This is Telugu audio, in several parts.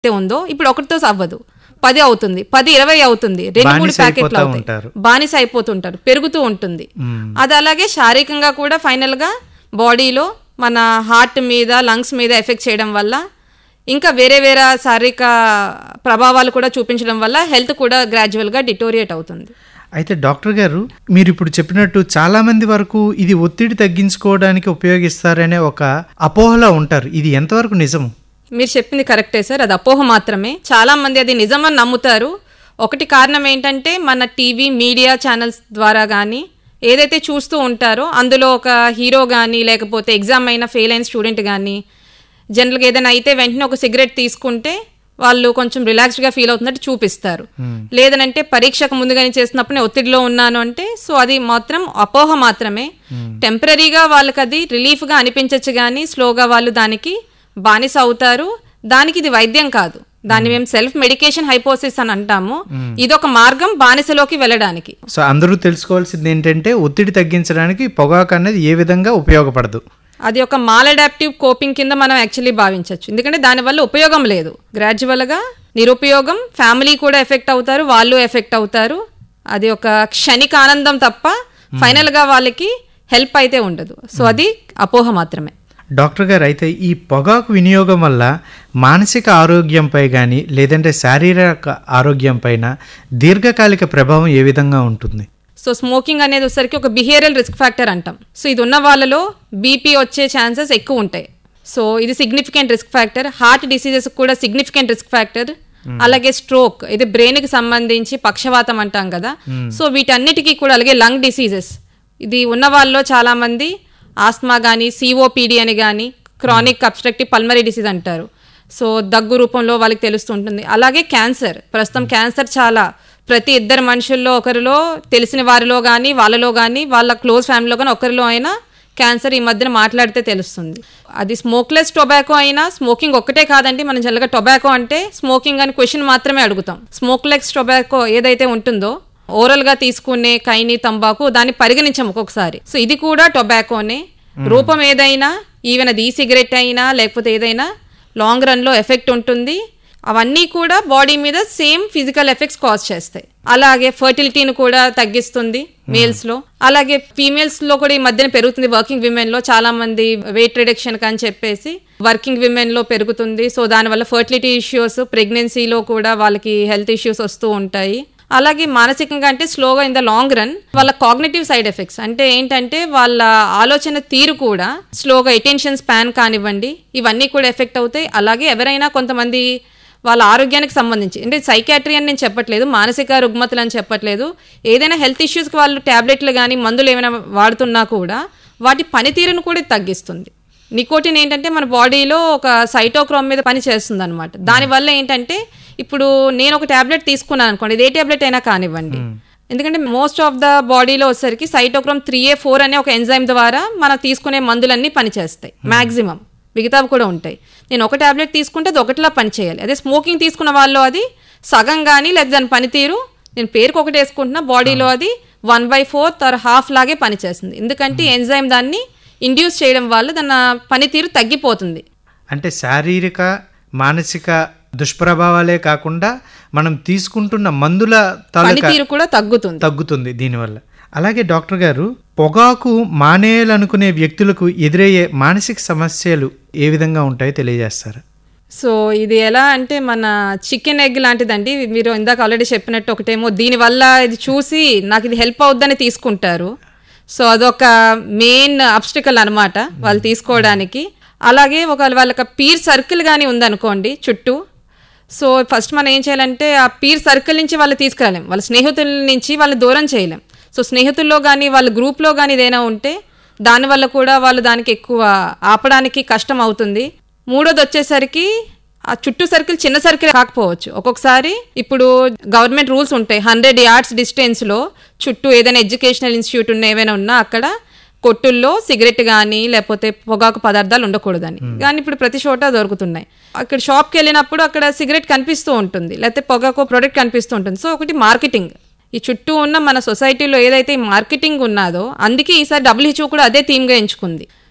అయితే ఉందో ఇప్పుడు ఒకటితో అవ్వదు పది అవుతుంది పది ఇరవై అవుతుంది రెండు మూడు బానిస ప్యాకెట్లు అయిపోతా అవుతాయి ఉంటారు. బానిస అయిపోతుంటారు పెరుగుతూ ఉంటుంది మ్మ్. అది అలాగే శారీరకంగా కూడా ఫైనల్ గా బాడీలో మన హార్ట్ మీద లంగ్స్ మీద ఎఫెక్ట్ చేయడం వల్ల ఇంకా వేరే వేరే శారీరక ప్రభావాలు కూడా చూపించడం వల్ల హెల్త్ కూడా గ్రాడ్యువల్ గా డిటోరియేట్ అవుతుంది అయితే డాక్టర్ గారు మీరు ఇప్పుడు చెప్పినట్టు చాలా మంది వరకు ఇది ఒత్తిడి తగ్గించుకోవడానికి ఉపయోగిస్తారనే ఒక అపోహలో ఉంటారు ఇది ఎంతవరకు నిజం మీరు చెప్పింది కరెక్టే సార్ అది అపోహ మాత్రమే చాలా మంది అది నిజమని నమ్ముతారు ఒకటి కారణం ఏంటంటే మన టీవీ మీడియా ఛానల్స్ ద్వారా కానీ ఏదైతే చూస్తూ ఉంటారో అందులో ఒక హీరో కానీ లేకపోతే ఎగ్జామ్ అయిన ఫెయిల్ అయిన స్టూడెంట్ కానీ జనరల్గా ఏదైనా అయితే వెంటనే ఒక సిగరెట్ తీసుకుంటే వాళ్ళు కొంచెం రిలాక్స్డ్గా ఫీల్ అవుతున్నట్టు చూపిస్తారు లేదనంటే పరీక్షకు ముందుగానే చేస్తున్నప్పుడు నేను ఒత్తిడిలో ఉన్నాను అంటే సో అది మాత్రం అపోహ మాత్రమే టెంపరీగా వాళ్ళకి అది రిలీఫ్గా అనిపించవచ్చు కానీ స్లోగా వాళ్ళు దానికి బానిస అవుతారు దానికి ఇది వైద్యం కాదు దాన్ని మేము సెల్ఫ్ మెడికేషన్ హైపోసిస్ అని అంటాము ఇది ఒక మార్గం బానిసలోకి వెళ్ళడానికి సో అందరూ తెలుసుకోవాల్సింది ఏంటంటే ఒత్తిడి తగ్గించడానికి పొగాకు అనేది ఏ విధంగా ఉపయోగపడదు అది ఒక మాల్ అడాప్టివ్ కోపింగ్ కింద మనం యాక్చువల్లీ భావించవచ్చు ఎందుకంటే దానివల్ల ఉపయోగం లేదు గ్రాడ్యువల్గా నిరుపయోగం ఫ్యామిలీ కూడా ఎఫెక్ట్ అవుతారు వాళ్ళు ఎఫెక్ట్ అవుతారు అది ఒక క్షణిక ఆనందం తప్ప ఫైనల్గా వాళ్ళకి హెల్ప్ అయితే ఉండదు సో అది అపోహ మాత్రమే డాక్టర్ గారు అయితే ఈ పొగాకు వినియోగం వల్ల మానసిక ఆరోగ్యంపై కానీ లేదంటే శారీరక ఆరోగ్యం పైన దీర్ఘకాలిక ప్రభావం ఏ విధంగా ఉంటుంది సో స్మోకింగ్ అనేది వచ్చేసరికి ఒక బిహేవియరల్ రిస్క్ ఫ్యాక్టర్ అంటాం సో ఇది ఉన్న వాళ్ళలో బీపీ వచ్చే ఛాన్సెస్ ఎక్కువ ఉంటాయి సో ఇది significant risk factor heart diseases కూడా సిగ్నిఫికెంట్ రిస్క్ ఫ్యాక్టర్ అలాగే స్ట్రోక్ ఇది బ్రెయిన్ కి సంబంధించి పక్షవాతం అంటాం కదా సో వీటన్నిటికీ కూడా అలాగే లంగ్ డిసీజెస్ ఇది ఉన్న వాళ్ళలో చాలా మంది ఆస్మా కానీ సిఓపిడి అని కానీ క్రానిక్ అబ్స్ట్రక్టివ్ పల్మరీ డిసీజ్ అంటారు సో దగ్గు రూపంలో వాళ్ళకి తెలుస్తుంటుంది అలాగే క్యాన్సర్ ప్రస్తుతం క్యాన్సర్ చాలా ప్రతి ఇద్దరు మనుషుల్లో ఒకరిలో తెలిసిన వారిలో కానీ వాళ్ళలో కానీ వాళ్ళ క్లోజ్ ఫ్యామిలీలో కానీ ఒకరిలో అయినా క్యాన్సర్ ఈ మధ్యన మాట్లాడితే తెలుస్తుంది అది స్మోక్లెస్ టొబాకో అయినా స్మోకింగ్ ఒక్కటే కాదండి మనం జనరల్గా టొబాకో అంటే స్మోకింగ్ అని క్వశ్చన్ మాత్రమే అడుగుతాం స్మోక్లెస్ టొబాకో ఏదైతే ఉంటుందో ఓరల్ గా తీసుకునే కైని తంబాకు దాన్ని పరిగణించాం ఒక్కొక్కసారి సో ఇది కూడా టొబాకోనే రూపం ఏదైనా ఈవెన్ అది ఈ సిగరెట్ అయినా లేకపోతే ఏదైనా లాంగ్ రన్ లో ఎఫెక్ట్ ఉంటుంది అవన్నీ కూడా బాడీ మీద సేమ్ ఫిజికల్ ఎఫెక్ట్స్ కాజ్ చేస్తాయి అలాగే ఫర్టిలిటీని కూడా తగ్గిస్తుంది మేల్స్ లో అలాగే ఫీమేల్స్ లో కూడా ఈ మధ్యన పెరుగుతుంది వర్కింగ్ విమెన్ లో చాలా మంది వెయిట్ రిడక్షన్ అని చెప్పేసి వర్కింగ్ విమెన్ లో పెరుగుతుంది సో దానివల్ల ఫర్టిలిటీ ఇష్యూస్ ప్రెగ్నెన్సీలో కూడా వాళ్ళకి హెల్త్ ఇష్యూస్ వస్తూ ఉంటాయి అలాగే మానసికంగా అంటే స్లోగా ఇన్ ద లాంగ్ రన్ వాళ్ళ కాగ్నేటివ్ సైడ్ ఎఫెక్ట్స్ అంటే ఏంటంటే వాళ్ళ ఆలోచన తీరు కూడా స్లోగా ఎటెన్షన్ స్పాన్ కానివ్వండి ఇవన్నీ కూడా ఎఫెక్ట్ అవుతాయి అలాగే ఎవరైనా కొంతమంది వాళ్ళ ఆరోగ్యానికి సంబంధించి అంటే సైకాట్రీ అని నేను చెప్పట్లేదు మానసిక రుగ్మతలు అని చెప్పట్లేదు ఏదైనా హెల్త్ ఇష్యూస్కి వాళ్ళు ట్యాబ్లెట్లు కానీ మందులు ఏమైనా వాడుతున్నా కూడా వాటి పనితీరును కూడా ఇది తగ్గిస్తుంది నికోటిన్ ఏంటంటే మన బాడీలో ఒక సైటోక్రోమ్ మీద పని చేస్తుంది అనమాట దానివల్ల ఏంటంటే ఇప్పుడు నేను ఒక టాబ్లెట్ తీసుకున్నాను అనుకోండి ఇది ఏ టాబ్లెట్ అయినా కానివ్వండి ఎందుకంటే మోస్ట్ ఆఫ్ ద బాడీలో వచ్చేసరికి సైటోక్రోమ్ త్రీ ఏ ఫోర్ అనే ఒక ఎంజైమ్ ద్వారా మనం తీసుకునే మందులన్నీ పనిచేస్తాయి మాక్సిమం మిగతావి కూడా ఉంటాయి నేను ఒక టాబ్లెట్ తీసుకుంటే అది ఒకటిలా పనిచేయాలి అదే స్మోకింగ్ తీసుకున్న వాళ్ళు అది సగం కానీ లేదా దాని పనితీరు నేను పేరుకు ఒకటి వేసుకుంటున్నా బాడీలో అది one by fourth or half లాగే పనిచేస్తుంది ఎందుకంటే ఎంజైమ్ దాన్ని ఇండ్యూస్ చేయడం వల్ల దాని పనితీరు తగ్గిపోతుంది అంటే శారీరక మానసిక దుష్ప్రభావాలే కాకుండా మనం తీసుకుంటున్న మందుల తాలూకా పనితీరు కూడా తగ్గుతుంది తగ్గుతుంది దీనివల్ల అలాగే డాక్టర్ గారు పొగాకు మానేయాలనుకునే వ్యక్తులకు ఎదురయ్యే మానసిక సమస్యలు ఏ విధంగా ఉంటాయో తెలియజేస్తారు సో ఇది ఎలా అంటే మన చికెన్ ఎగ్ లాంటిదండి మీరు ఇందాక ఆల్రెడీ చెప్పినట్టు ఒకటేమో దీనివల్ల ఇది చూసి నాకు ఇది హెల్ప్ అవుద్దని తీసుకుంటారు సో అదొక మెయిన్ అబ్స్టికల్ అనమాట వాళ్ళు తీసుకోవడానికి అలాగే ఒక వాళ్ళకి పీర్ సర్కిల్ కానీ ఉందనుకోండి చుట్టూ సో ఫస్ట్ మనం ఏం చేయాలంటే ఆ పీర్ సర్కిల్ నుంచి వాళ్ళు తీసుకురాలేం వాళ్ళ స్నేహితుల నుంచి వాళ్ళు దూరం చేయలేం సో స్నేహితుల్లో కానీ వాళ్ళ గ్రూప్లో కానీ ఏదైనా ఉంటే దానివల్ల కూడా వాళ్ళు దానికి ఎక్కువ ఆపడానికి కష్టం అవుతుంది మూడోది వచ్చేసరికి ఆ చుట్టూ సర్కిల్ చిన్న సర్కిల్ కాకపోవచ్చు ఒక్కొక్కసారి ఇప్పుడు గవర్నమెంట్ రూల్స్ ఉంటాయి హండ్రెడ్ యార్డ్స్ డిస్టెన్స్లో చుట్టూ ఏదైనా ఎడ్యుకేషనల్ ఇన్స్టిట్యూట్ ఉన్న ఏమైనా ఉన్నా అక్కడ కొట్టుల్లో సిగరెట్ కానీ లేకపోతే పొగాకు పదార్థాలు ఉండకూడదని కానీ ఇప్పుడు ప్రతి చోట దొరుకుతున్నాయి అక్కడ షాప్కి వెళ్ళినప్పుడు అక్కడ సిగరెట్ కనిపిస్తూ ఉంటుంది లేకపోతే పొగాకు ప్రొడక్ట్ కనిపిస్తూ ఉంటుంది సో ఒకటి మార్కెటింగ్ ఈ చుట్టూ ఉన్న మన సొసైటీలో ఏదైతే ఈ మార్కెటింగ్ ఉన్నదో అందుకే ఈసారి డబ్ల్యూహెచ్ఓ కూడా అదే థీమ్గా ఎంచుకుంది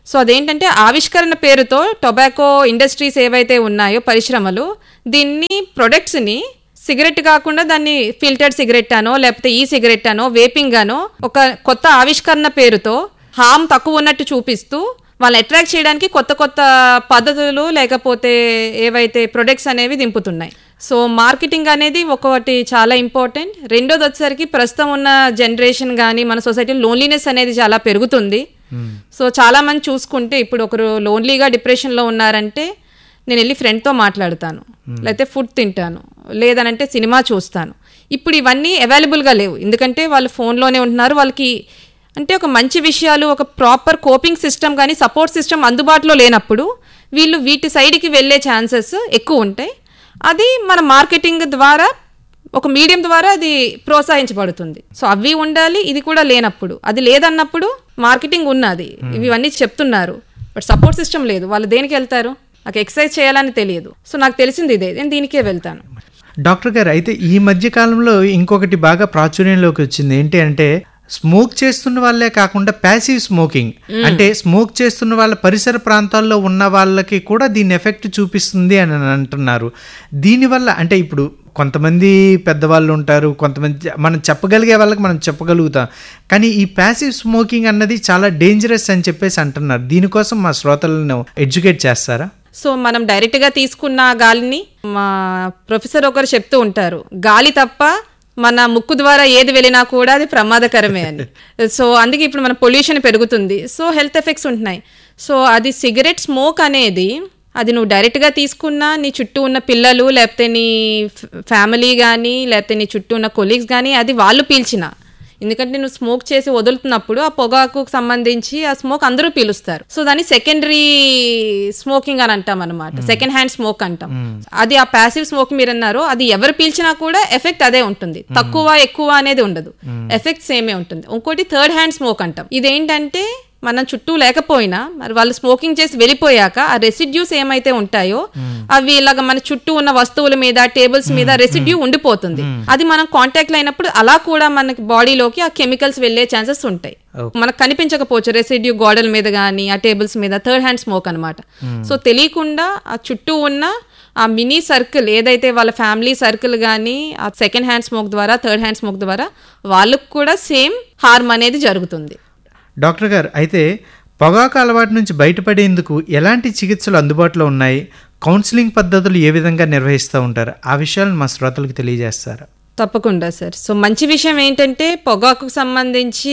సో అదేంటంటే ఆవిష్కరణ పేరుతో టొబాకో ఇండస్ట్రీస్ ఏవైతే ఉన్నాయో పరిశ్రమలు దీన్ని ప్రొడక్ట్స్ని సిగరెట్ కాకుండా దాన్ని ఫిల్టర్డ్ సిగరెట్ అనో లేకపోతే ఈ సిగరెట్ అనో వేపింగ్ అనో ఒక కొత్త ఆవిష్కరణ పేరుతో హామ్ తక్కువ ఉన్నట్టు చూపిస్తూ వాళ్ళని అట్రాక్ట్ చేయడానికి కొత్త కొత్త పద్ధతులు లేకపోతే ఏవైతే ప్రొడక్ట్స్ అనేవి దింపుతున్నాయి సో మార్కెటింగ్ అనేది ఒకటి చాలా ఇంపార్టెంట్ రెండోది వచ్చేసరికి ప్రస్తుతం ఉన్న జనరేషన్ కానీ మన సొసైటీలో లోన్లీనెస్ అనేది చాలా పెరుగుతుంది సో చాలా మంది చూసుకుంటే ఇప్పుడు ఒకరు లోన్లీగా డిప్రెషన్లో ఉన్నారంటే నేను వెళ్ళి ఫ్రెండ్తో మాట్లాడతాను లేకపోతే ఫుడ్ తింటాను లేదనంటే సినిమా చూస్తాను ఇప్పుడు ఇవన్నీ అవైలబుల్గా లేవు ఎందుకంటే వాళ్ళు ఫోన్లోనే ఉంటున్నారు వాళ్ళకి అంటే ఒక మంచి విషయాలు ఒక ప్రాపర్ కోపింగ్ సిస్టమ్ కానీ సపోర్ట్ సిస్టమ్ అందుబాటులో లేనప్పుడు వీళ్ళు వీటి సైడ్కి వెళ్ళే ఛాన్సెస్ ఎక్కువ ఉంటాయి అది మన మార్కెటింగ్ ద్వారా ఒక మీడియం ద్వారా అది ప్రోత్సహించబడుతుంది సో అవి ఉండాలి ఇది కూడా లేనప్పుడు అది లేదన్నప్పుడు మార్కెటింగ్ ఉన్నది ఇవన్నీ చెప్తున్నారు బట్ సపోర్ట్ సిస్టమ్ లేదు వాళ్ళు దేనికి వెళ్తారు నాకు ఎక్సర్సైజ్ చేయాలని తెలియదు సో నాకు తెలిసింది ఇదే నేను దీనికే వెళ్తాను డాక్టర్ గారు అయితే ఈ మధ్య కాలంలో ఇంకొకటి బాగా ప్రాచుర్యంలోకి వచ్చింది ఏంటి అంటే స్మోక్ చేస్తున్న వాళ్ళే కాకుండా ప్యాసివ్ స్మోకింగ్ అంటే స్మోక్ చేస్తున్న వాళ్ళ పరిసర ప్రాంతాల్లో ఉన్న వాళ్ళకి కూడా దీని ఎఫెక్ట్ చూపిస్తుంది అని అంటున్నారు దీనివల్ల అంటే ఇప్పుడు కొంతమంది పెద్దవాళ్ళు ఉంటారు కొంతమంది చె- మనం చెప్పగలిగే వాళ్ళకి మనం చెప్పగలుగుతాం కానీ ఈ ప్యాసివ్ స్మోకింగ్ అన్నది చాలా డేంజరస్ అని చెప్పేసి అంటున్నారు దీనికోసం మా శ్రోతలను ఎడ్యుకేట్ చేస్తారా సో మనం డైరెక్ట్గా తీసుకున్న గాలిని మా ప్రొఫెసర్ ఒకరు చెప్తూ ఉంటారు గాలి తప్ప మన ముక్కు ద్వారా ఏది వెళ్ళినా కూడా అది ప్రమాదకరమే అని సో అందుకే ఇప్పుడు మన పొల్యూషన్ పెరుగుతుంది సో హెల్త్ ఎఫెక్ట్స్ ఉంటున్నాయి సో అది సిగరెట్ స్మోక్ అనేది అది నువ్వు డైరెక్ట్గా తీసుకున్నా నీ చుట్టూ ఉన్న పిల్లలు లేకపోతే నీ ఫ్యామిలీ కానీ లేకపోతే నీ చుట్టూ ఉన్న కొలీగ్స్ కానీ అది వాళ్ళు పీల్చిన ఎందుకంటే నువ్వు స్మోక్ చేసి వదులుతున్నప్పుడు ఆ పొగాకు సంబంధించి ఆ స్మోక్ అందరూ పీలుస్తారు సో దాన్ని సెకండరీ స్మోకింగ్ అని అంటాం అనమాట సెకండ్ హ్యాండ్ స్మోక్ అంటాం అది ఆ ప్యాసివ్ స్మోక్ మీరు అన్నారు అది ఎవరు పీల్చినా కూడా ఎఫెక్ట్ అదే ఉంటుంది తక్కువ ఎక్కువ అనేది ఉండదు ఎఫెక్ట్ సేమే ఉంటుంది ఇంకోటి థర్డ్ హ్యాండ్ స్మోక్ అంటాం ఇదేంటంటే మనం చుట్టూ లేకపోయినా మరి వాళ్ళు స్మోకింగ్ చేసి వెళ్ళిపోయాక ఆ రెసిడ్యూస్ ఏమైతే ఉంటాయో అవి ఇలాగ మన చుట్టూ ఉన్న వస్తువుల మీద టేబుల్స్ మీద రెసిడ్యూ ఉండిపోతుంది అది మనం కాంటాక్ట్ అయినప్పుడు అలా కూడా మనకి బాడీలోకి ఆ కెమికల్స్ వెళ్ళే ఛాన్సెస్ ఉంటాయి మనకు కనిపించకపోవచ్చు రెసిడ్యూ గోడల మీద కానీ ఆ టేబుల్స్ మీద థర్డ్ హ్యాండ్ స్మోక్ అన్నమాట సో తెలియకుండా ఆ చుట్టూ ఉన్న ఆ మినీ సర్కిల్ ఏదైతే వాళ్ళ ఫ్యామిలీ సర్కిల్ కానీ ఆ సెకండ్ హ్యాండ్ స్మోక్ ద్వారా థర్డ్ హ్యాండ్ స్మోక్ ద్వారా వాళ్ళకు కూడా సేమ్ హార్మ్ అనేది జరుగుతుంది డాక్టర్ గారు అయితే పొగాకు అలవాటు నుంచి బయటపడేందుకు ఎలాంటి చికిత్సలు అందుబాటులో ఉన్నాయి కౌన్సిలింగ్ పద్ధతులు ఏ విధంగా నిర్వహిస్తూ ఉంటారు ఆ విషయాలను మా శ్రోతలకు తెలియజేస్తారా తప్పకుండా సార్ సో మంచి విషయం ఏంటంటే పొగాకుకు సంబంధించి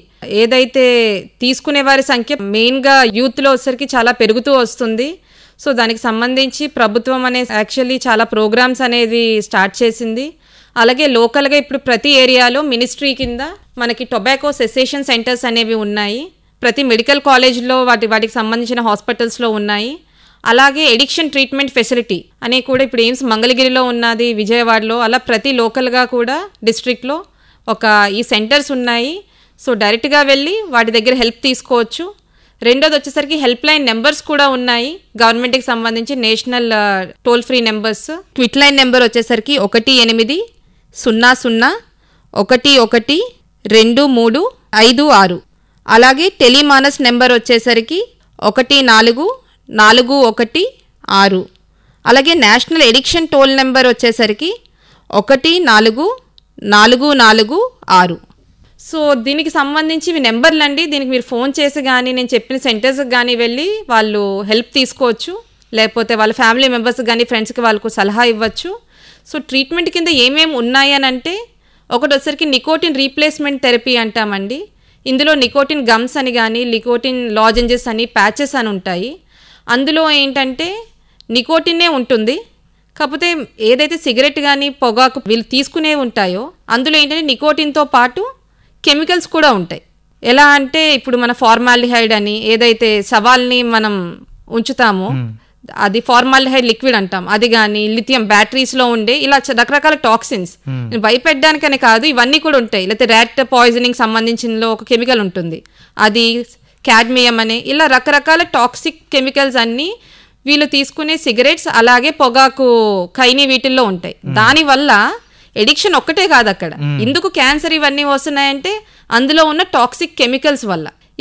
ఏదైతే తీసుకునే వారి సంఖ్య మెయిన్గా యూత్లో వచ్చేసరికి చాలా పెరుగుతూ వస్తుంది సో దానికి సంబంధించి ప్రభుత్వం అనే యాక్చువల్లీ చాలా ప్రోగ్రామ్స్ అనేది స్టార్ట్ చేసింది అలాగే లోకల్గా ఇప్పుడు ప్రతి ఏరియాలో మినిస్ట్రీ కింద మనకి టొబాకో సెసేషన్ సెంటర్స్ అనేవి ఉన్నాయి ప్రతి మెడికల్ కాలేజ్లో వాటి వాటికి సంబంధించిన హాస్పిటల్స్లో ఉన్నాయి అలాగే ఎడిక్షన్ ట్రీట్మెంట్ ఫెసిలిటీ అనే కూడా ఇప్పుడు ఎయిమ్స్ మంగళగిరిలో ఉన్నది విజయవాడలో అలా ప్రతి లోకల్గా కూడా డిస్ట్రిక్ట్లో ఒక ఈ సెంటర్స్ ఉన్నాయి సో డైరెక్ట్గా వెళ్ళి వాటి దగ్గర హెల్ప్ తీసుకోవచ్చు రెండోది వచ్చేసరికి హెల్ప్ లైన్ నెంబర్స్ కూడా ఉన్నాయి గవర్నమెంట్కి సంబంధించి national toll free numbers quit line number వచ్చేసరికి ఒకటి ఎనిమిది సున్నా సున్నా ఒకటి ఒకటి రెండు మూడు ఐదు ఆరు అలాగే టెలిమానస్ నెంబర్ వచ్చేసరికి ఒకటి నాలుగు నాలుగు ఒకటి ఆరు అలాగే నేషనల్ ఎడిక్షన్ టోల్ నెంబర్ వచ్చేసరికి ఒకటి నాలుగు నాలుగు నాలుగు ఆరు సో దీనికి సంబంధించి ఇవి నెంబర్లు అండి దీనికి మీరు ఫోన్ చేసి కానీ నేను చెప్పిన సెంటర్స్కి కానీ వెళ్ళి వాళ్ళు హెల్ప్ తీసుకోవచ్చు లేకపోతే వాళ్ళ ఫ్యామిలీ మెంబర్స్కి కానీ ఫ్రెండ్స్కి వాళ్ళకు సలహా ఇవ్వచ్చు సో ట్రీట్మెంట్ కింద ఏమేమి ఉన్నాయి అని అంటే ఒకటి వచ్చరికి నికోటిన్ రీప్లేస్మెంట్ థెరపీ అంటామండి ఇందులో నికోటిన్ గమ్స్ అని కానీ నికోటిన్ లాజెంజెస్ అని ప్యాచెస్ అని ఉంటాయి అందులో ఏంటంటే నికోటిన్నే ఉంటుంది కాకపోతే ఏదైతే సిగరెట్ కానీ పొగాకు వీళ్ళు తీసుకునే ఉంటాయో అందులో ఏంటంటే నికోటిన్తో పాటు కెమికల్స్ కూడా ఉంటాయి ఎలా అంటే ఇప్పుడు మన ఫార్మాలిహైడ్ అని ఏదైతే సవాల్ని మనం ఉంచుతామో అది ఫార్మాలిహైడ్ లిక్విడ్ అంటాం అది కానీ లిథియం బ్యాటరీస్లో ఉండే ఇలా చ- రకరకాల టాక్సిన్స్ భయపెట్టడానికనే కాదు ఇవన్నీ కూడా ఉంటాయి లేకపోతే ర్యాట్ పాయిజనింగ్ సంబంధించినలో ఒక కెమికల్ ఉంటుంది అది క్యాడ్మియం అనే ఇలా రకరకాల టాక్సిక్ కెమికల్స్ అన్నీ వీళ్ళు తీసుకునే సిగరెట్స్ అలాగే పొగాకు కైని వీటిల్లో ఉంటాయి దానివల్ల ఎడిక్షన్ ఒక్కటే కాదు అక్కడ ఎందుకు క్యాన్సర్ ఇవన్నీ వస్తున్నాయంటే అందులో ఉన్న టాక్సిక్ కెమికల్స్ వల్ల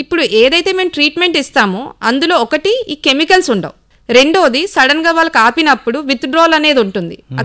ఇప్పుడు ఏదైతే మేము ట్రీట్మెంట్ ఇస్తామో అందులో ఒకటి ఈ కెమికల్స్ ఉండవు రెండోది సడన్ గా వాళ్ళకి ఆపినప్పుడు విత్డ్రాల్ అనేది ఉంటుంది